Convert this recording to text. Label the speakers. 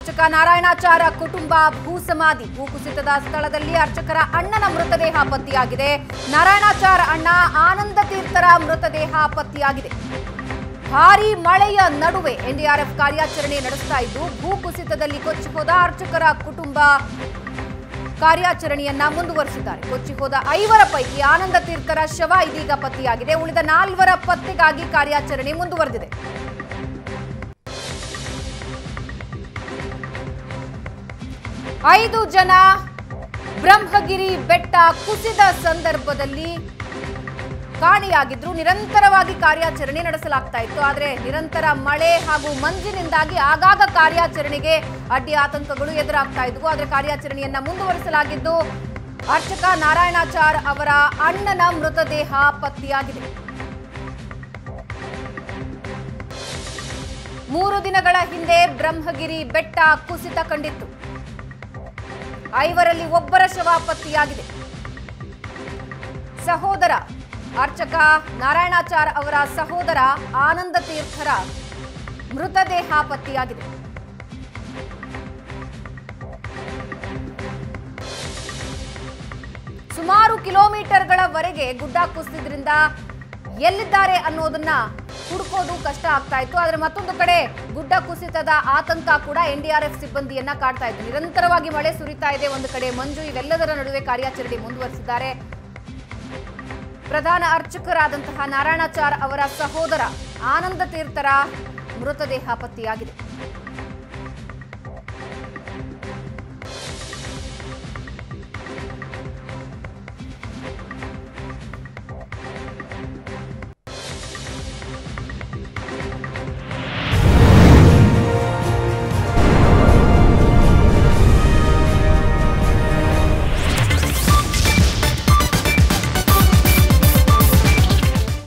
Speaker 1: ಅರ್ಚಕ ನಾರಾಯಣಾಚಾರ ಕುಟುಂಬ ಭೂಸಮಾಧಿ ಭೂಕುಸಿತದ ಸ್ಥಳದಲ್ಲಿ ಅರ್ಚಕರ ಅಣ್ಣನ ಮೃತದೇಹ ಪತ್ತೆಯಾಗಿದೆ ನಾರಾಯಣಾಚಾರ ಅಣ್ಣ ಆನಂದ ತೀರ್ಥರ ಮೃತದೇಹ ಪತ್ತೆಯಾಗಿದೆ ಭಾರೀ ಮಳೆಯ ನಡುವೆ ಎನ್ಡಿಆರ್ಎಫ್ ಕಾರ್ಯಾಚರಣೆ ನಡೆಸ್ತಾ ಇದ್ದು ಭೂಕುಸಿತದಲ್ಲಿ ಕೊಚ್ಚಿ ಹೋದ ಅರ್ಚಕರ ಕುಟುಂಬ ಕಾರ್ಯಾಚರಣೆಯನ್ನ ಮುಂದುವರಿಸಿದ್ದಾರೆ ಕೊಚ್ಚಿ ಹೋದ ಐವರ ಪೈಕಿ ಆನಂದ ತೀರ್ಥರ ಶವ ಇದೀಗ ಪತ್ತೆಯಾಗಿದೆ ಉಳಿದ ನಾಲ್ವರ ಪತ್ತೆಗಾಗಿ ಕಾರ್ಯಾಚರಣೆ ಮುಂದುವರೆದಿದೆ ಐದು ಜನ ಬ್ರಹ್ಮಗಿರಿ ಬೆಟ್ಟ ಕುಸಿದ ಸಂದರ್ಭದಲ್ಲಿ ಕಾಣೆಯಾಗಿದ್ರು ನಿರಂತರವಾಗಿ ಕಾರ್ಯಾಚರಣೆ ನಡೆಸಲಾಗ್ತಾ ಇತ್ತು ಆದರೆ ನಿರಂತರ ಮಳೆ ಹಾಗೂ ಮಂಜಿನಿಂದಾಗಿ ಆಗಾಗ ಕಾರ್ಯಾಚರಣೆಗೆ ಅಡ್ಡಿ ಆತಂಕಗಳು ಎದುರಾಗ್ತಾ ಇದ್ವು ಆದರೆ ಕಾರ್ಯಾಚರಣೆಯನ್ನ ಮುಂದುವರಿಸಲಾಗಿದ್ದು ಅರ್ಚಕ ನಾರಾಯಣಾಚಾರ್ ಅವರ ಅಣ್ಣನ ಮೃತದೇಹ ಪತ್ತೆಯಾಗಿದೆ ಮೂರು ದಿನಗಳ ಹಿಂದೆ ಬ್ರಹ್ಮಗಿರಿ ಬೆಟ್ಟ ಕುಸಿತ ಕಂಡಿತ್ತು ಐವರಲ್ಲಿ ಒಬ್ಬರ ಶವ ಪತ್ತೆಯಾಗಿದೆ ಸಹೋದರ ಅರ್ಚಕ ನಾರಾಯಣಾಚಾರ್ ಅವರ ಸಹೋದರ ಆನಂದ ತೀರ್ಥರ ಮೃತದೇಹ ಪತ್ತೆಯಾಗಿದೆ ಸುಮಾರು ಕಿಲೋಮೀಟರ್ಗಳವರೆಗೆ ಗುಡ್ಡ ಕುಸಿದ್ರಿಂದ ಎಲ್ಲಿದ್ದಾರೆ ಅನ್ನೋದನ್ನ ಹುಡುಕೋದು ಕಷ್ಟ ಆಗ್ತಾ ಇತ್ತು ಆದ್ರೆ ಮತ್ತೊಂದು ಕಡೆ ಗುಡ್ಡ ಕುಸಿತದ ಆತಂಕ ಕೂಡ ಎನ್ಡಿಆರ್ಎಫ್ ಸಿಬ್ಬಂದಿಯನ್ನ ಕಾಡ್ತಾ ಇತ್ತು ನಿರಂತರವಾಗಿ ಮಳೆ ಸುರಿತಾ ಇದೆ ಒಂದು ಕಡೆ ಮಂಜು ಇವೆಲ್ಲದರ ನಡುವೆ ಕಾರ್ಯಾಚರಣೆ ಮುಂದುವರಿಸಿದ್ದಾರೆ ಪ್ರಧಾನ ಅರ್ಚಕರಾದಂತಹ ನಾರಾಯಣಾಚಾರ್ ಅವರ ಸಹೋದರ ಆನಂದ ತೀರ್ಥರ ಮೃತದೇಹ ಪತ್ತೆಯಾಗಿದೆ